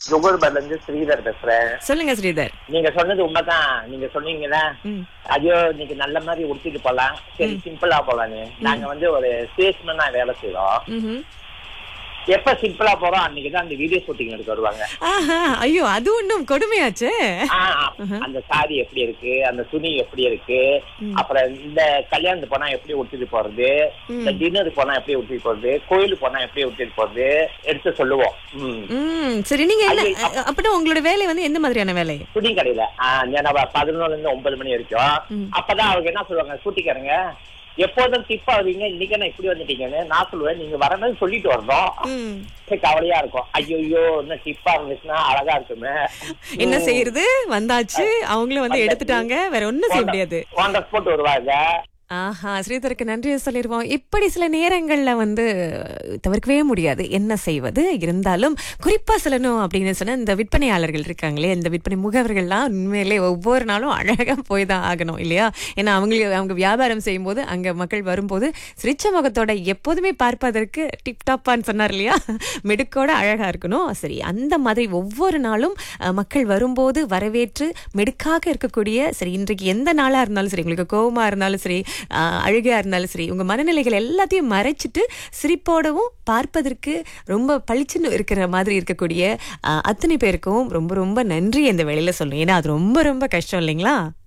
ஜுகர்பர்ல இருந்து ஸ்ரீதர் பேசுறேன் சொல்லுங்க ஸ்ரீதர் நீங்க சொன்னது உண்மைதான் நீங்க சொன்னீங்கல்ல ம். ஐயோ இன்னைக்கு நல்ல மாதிரி உடுத்திட்டு போலாம் சரி சிம்பிளா போலான்னு நாங்க வந்து ஒரு சேல்ஸ்மேனா வேலை செய்யறோம் ம்ஹும். எப்ப சிம்பிளா போறோம் அன்னைக்குதான் அந்த வீடியோ ஷூட்டிங் எடுக்க வருவாங்க ஆஹா ஐயோ அது ஒண்ணும் கொடுமையாச்சே ஆ, அந்த சாரி எப்படி இருக்கு அந்த துணி எப்படி இருக்கு அப்புறம் இந்த கல்யாணத்துக்கு போனா எப்படி உடுத்திட்டு போறது இந்த டின்னருக்கு போனா எப்படி உடுத்திட்டு போறது கோயிலுக்கு போனா எப்படி உடுத்திட்டு போறது எடுத்து சொல்லுவோம் ம். ம் சரி நீங்க என்ன அ- அப்படின்னா உங்களோட வேலை வந்து எந்த மாதிரியான வேலை துணி கடையில பதினொன்னுல இருந்து ஒன்பது மணி வரைக்கும் அப்பதான் அவங்க என்ன சொல்லுவாங்க சூட்டிக்காரங்க எப்போதும் டிப்பா வருவீங்க இன்னைக்கு என்ன இப்படி வந்துட்டீங்கன்னு நான் சொல்லுவேன் நீங்க வரணும்னு சொல்லிட்டு வரணும் ம். சரி, கவலையா இருக்கும் ஐயோ இன்னும் டிப்பா இருந்துச்சுன்னா அழகா இருக்குமே என்ன செய்யறது வந்தாச்சு அவங்களும் வந்து எடுத்துட்டாங்க வேற ஒண்ணும் செய்ய முடியாது வாண்டர் ஸ்போர்ட் வருவாங்க ஆஹா ஸ்ரீதருக்கு நன்றி சொல்லிடுவோம் இப்படி சில நேரங்கள்ல வந்து தவிர்க்கவே முடியாது என்ன செய்வது இருந்தாலும் குறிப்பா சொல்லணும் அப்படின்னு சொன்னா இந்த விற்பனையாளர்கள் இருக்காங்களே இந்த விற்பனை முகவர்கள்லாம் உண்மையிலே ஒவ்வொரு நாளும் அழகா போய் தான் ஆகணும் இல்லையா ஏன்னா அவங்களுக்கு அவங்க வியாபாரம் செய்யும்போது அங்க மக்கள் வரும்போது சிரிச்ச முகத்தோட எப்போதுமே பார்ப்பதற்கு டிப்டாப்பான்னு சொன்னார் இல்லையா மெடுக்கோட அழகா இருக்கணும் சரி அந்த மாதிரி ஒவ்வொரு நாளும் அஹ், மக்கள் வரும்போது வரவேற்று மெடுக்காக இருக்கக்கூடிய சரி இன்றைக்கு எந்த நாளா இருந்தாலும் சரி உங்களுக்கு கோவமா இருந்தாலும் சரி அஹ், அழுகையா இருந்தாலும் சரி உங்க மனநிலைகள் எல்லாத்தையும் மறைச்சிட்டு சிரிப்போடவும் பார்ப்பதற்கு ரொம்ப பளிச்சுன்னு இருக்கிற மாதிரி இருக்கக்கூடிய அஹ், அத்தனை பேருக்கும் ரொம்ப ரொம்ப நன்றி இந்த வேலையில சொல்லணும் ஏன்னா அது ரொம்ப ரொம்ப கஷ்டம் இல்லைங்களா